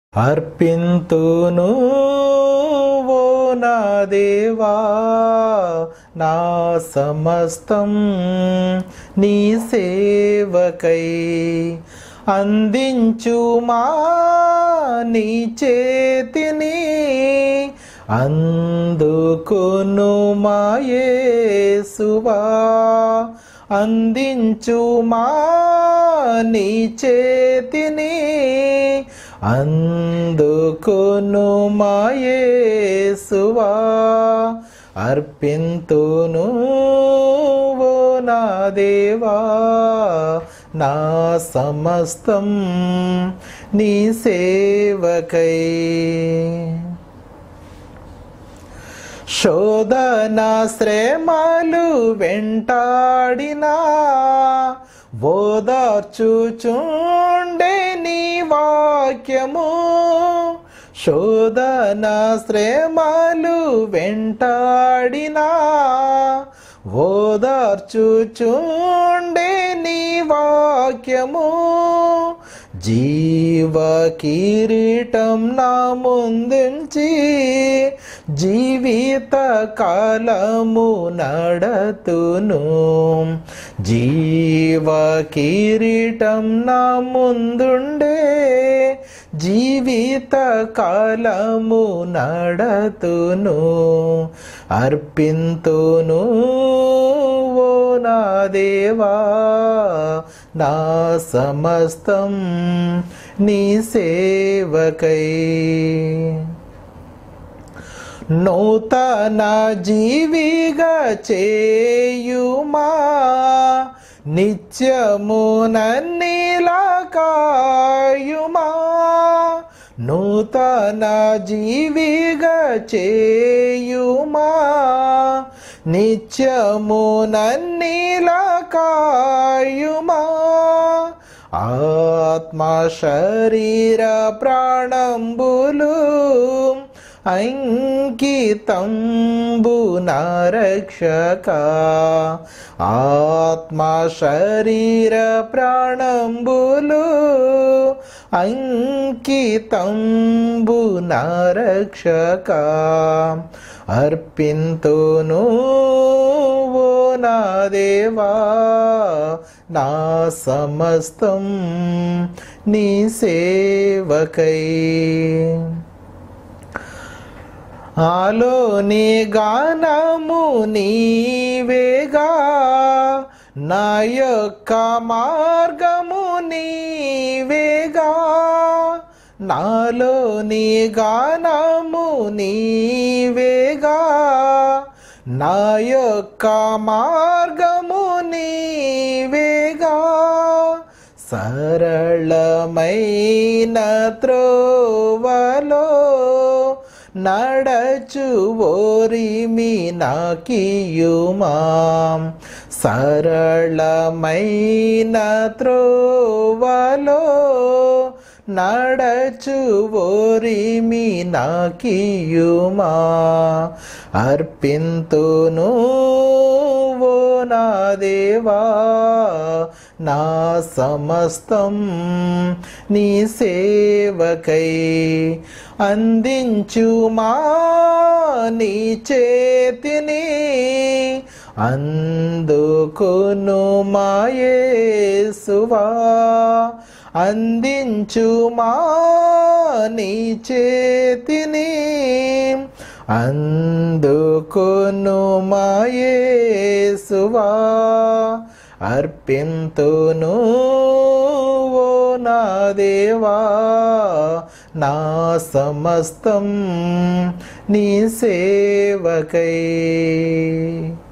అర్పింతును ఓ నా దేవా నా సమస్తం నీ సేవకై అందించుమా నీ చేతిని అందుకును మాయేసువా అందించుమా నీ చేతిని అందుకును మాయేసువా అర్పింతును ఓ నా దేవా నా సమస్తం నీ సేవకై శోధన శ్రమలు వెంటాడినా ఓదార్చుచుండే నీ వాక్యము శోధన శ్రమలు వెంటాడినా ఓదార్చుచుండే నీ వాక్యము జీవ కిరీటం నా ముందుంచి జీవిత కాలము నడతును జీవ కిరీటం నా ముందుండే జీవిత కాలము నడతును అర్పింతును ఓ నా దేవా నా సమస్తం నీ సేవకై నూతన జీవిగా చేయుమా నిత్యము నన్నిలా కాయుమా నూతన జీవిగా చేయుమా నిత్యము నన్నిలా కాయుమా ఆత్మ శరీర ప్రాణంబులు అంకితంబు నరక్షక ఆత్మ శరీర ప్రాణంబులు అంకితంబు నరక్షక అర్పింతును ఓ నా దేవా నా సమస్తం నీ సేవకై ఆలోని గానము నీవేగా నా యొక్క మార్గము నీవేగా నాలోని గానము నీవేగా నా యొక్క మార్గము నీవేగా సరళమైన త్రోవలో నడచు ఓరిమి నాకియుమాం సరళమైన త్రోవలో నడచు ఓరిమి నాకియుమా అర్పింతును ఓ నా దేవా నా సమస్తం నీ సేవకై అందించుమా నీ చేతిని అందుకును మాయేసువా అందించుమా నీ చేతిని అందుకును మాయేసువా అర్పింతును ఓ నా దేవా నా సమస్తం నీ సేవకై